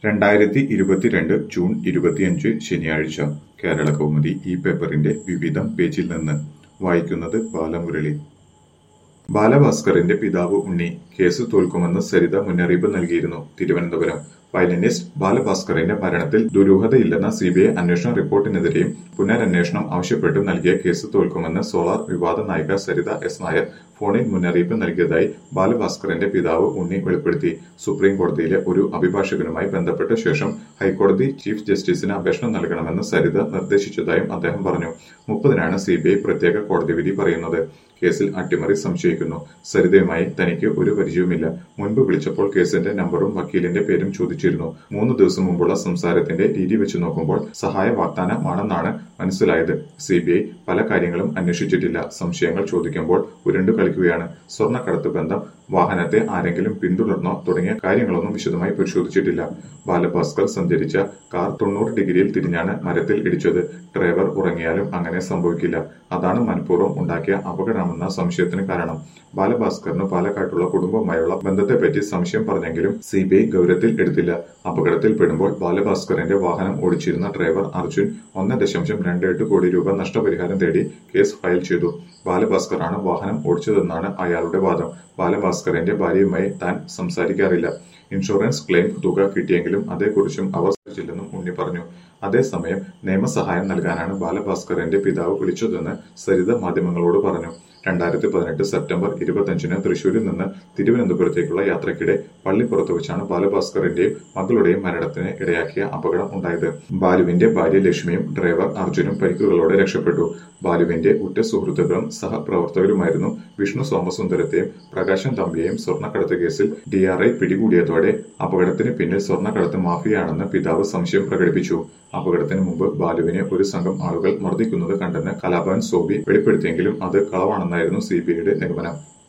രണ്ടായിരത്തി ഇരുപത്തിരണ്ട് ജൂൺ ഇരുപത്തിയഞ്ച് ശനിയാഴ്ച കേരള കൗമുദി ഈ പേപ്പറിന്റെ വിവിധം പേജിൽ നിന്ന് വായിക്കുന്നത് ബാലമുരളി ബാലഭാസ്കറിന്റെ പിതാവ് ഉണ്ണി കേസ് തോൽക്കുമെന്ന് സരിത മുന്നറിയിപ്പ് നൽകിയിരുന്നു തിരുവനന്തപുരം വയലിനിസ്റ്റ് ബാലഭാസ്കറിന്റെ മരണത്തിൽ ദുരൂഹതയില്ലെന്ന സിബിഐ അന്വേഷണ റിപ്പോർട്ടിനെതിരെയും പുനരന്വേഷണം ആവശ്യപ്പെട്ട് നൽകിയ കേസ് തോൽക്കുമെന്ന് സോളാർ വിവാദ നായിക സരിത എസ് നായർ ഫോണിൽ മുന്നറിയിപ്പ് നൽകിയതായി ബാലഭാസ്കറിന്റെ പിതാവ് ഉണ്ണി വെളിപ്പെടുത്തി സുപ്രീം കോടതിയിലെ ഒരു അഭിഭാഷകനുമായി ബന്ധപ്പെട്ട ശേഷം ഹൈക്കോടതി ചീഫ് ജസ്റ്റിസിന് അപേക്ഷ നൽകണമെന്ന് സരിത നിർദ്ദേശിച്ചതായും അദ്ദേഹം പറഞ്ഞു മുപ്പതിനാണ് സിബിഐ പ്രത്യേക കോടതി വിധി പറയുന്നത് കേസിൽ അട്ടിമറി സംശയിക്കുന്നു സരിതയുമായി തനിക്ക് ഒരു പരിചയവുമില്ല മുൻപ് വിളിച്ചപ്പോൾ കേസിന്റെ നമ്പറും വക്കീലിന്റെ പേരും ചോദിച്ചിരുന്നു മൂന്ന് ദിവസം മുമ്പുള്ള സംസാരത്തിന്റെ രീതി വെച്ച് നോക്കുമ്പോൾ സഹായ വാഗ്ദാനമാണെന്നാണ് മനസ്സിലായത് സിബിഐ പല കാര്യങ്ങളും അന്വേഷിച്ചിട്ടില്ല സംശയങ്ങൾ ചോദിക്കുമ്പോൾ ഉരുണ്ടു കളിക്കുകയാണ് സ്വർണ്ണക്കടത്ത് ബന്ധം വാഹനത്തെ ആരെങ്കിലും പിന്തുടർന്നോ തുടങ്ങിയ കാര്യങ്ങളൊന്നും വിശദമായി പരിശോധിച്ചിട്ടില്ല ബാലഭാസ്കർ സഞ്ചരിച്ച കാർ തൊണ്ണൂറ് ഡിഗ്രിയിൽ തിരിഞ്ഞാണ് മരത്തിൽ ഇടിച്ചത് ഡ്രൈവർ ഉറങ്ങിയാലും അങ്ങനെ സംഭവിക്കില്ല അതാണ് മനഃപൂർവ്വം ഉണ്ടാക്കിയ അപകടമെന്ന സംശയത്തിന് കാരണം ബാലഭാസ്കറിന് പാലക്കാട്ടുള്ള കുടുംബവുമായുള്ള ബന്ധത്തെപ്പറ്റി സംശയം പറഞ്ഞെങ്കിലും സിബിഐ ഗൗരവത്തിൽ എടുത്തില്ല അപകടത്തിൽപ്പെടുമ്പോൾ ബാലഭാസ്കറിന്റെ വാഹനം ഓടിച്ചിരുന്ന ഡ്രൈവർ അർജുൻ ഒന്ന് ദശാംശം രണ്ട് എട്ട് കോടി രൂപ നഷ്ടപരിഹാരം തേടി കേസ് ഫയൽ ചെയ്തു ബാലഭാസ്കറാണ് വാഹനം ഓടിച്ചതെന്നാണ് അയാളുടെ വാദം ബാലഭാസ്കറിന്റെ ഭാര്യയുമായി താൻ സംസാരിക്കാറില്ല ഇൻഷുറൻസ് ക്ലെയിം തുക കിട്ടിയെങ്കിലും അതേക്കുറിച്ചും അവർ ില്ലെന്നും ഉണ്ണി പറഞ്ഞു അതേസമയം നിയമസഹായം നൽകാനാണ് ബാലഭാസ്കറിന്റെ പിതാവ് വിളിച്ചതെന്ന് സരിത മാധ്യമങ്ങളോട് പറഞ്ഞു രണ്ടായിരത്തി പതിനെട്ട് സെപ്റ്റംബർ ഇരുപത്തിയഞ്ചിന് തൃശൂരിൽ നിന്ന് തിരുവനന്തപുരത്തേക്കുള്ള യാത്രക്കിടെ പള്ളിപ്പുറത്ത് വെച്ചാണ് ബാലഭാസ്കറിന്റെയും മകളുടെയും മരണത്തിന് ഇടയാക്കിയ അപകടം ഉണ്ടായത് ബാലുവിന്റെ ഭാര്യ ലക്ഷ്മിയും ഡ്രൈവർ അർജുനും പരിക്കുകളോടെ രക്ഷപ്പെട്ടു ബാലുവിന്റെ ഉറ്റ സുഹൃത്തുക്കളും സഹപ്രവർത്തകരുമായിരുന്നു വിഷ്ണു സോമസുന്ദരത്തെയും പ്രകാശൻ തമ്പിയെയും സ്വർണ്ണക്കടത്ത് കേസിൽ ഡിആർഐ പിടികൂടിയതോടെ അപകടത്തിന് പിന്നിൽ സ്വർണ്ണക്കടത്ത് മാഫിയാണെന്ന് പിതാവ് സംശയം പ്രകടിപ്പിച്ചു അപകടത്തിന് മുമ്പ് ബാലുവിനെ ഒരു സംഘം ആളുകൾ മർദ്ദിക്കുന്നത് കണ്ടെന്ന് കലാഭവൻ സോബി വെളിപ്പെടുത്തിയെങ്കിലും അത് കളവാണെന്നായിരുന്നു സിബിഐയുടെ നിഗമനം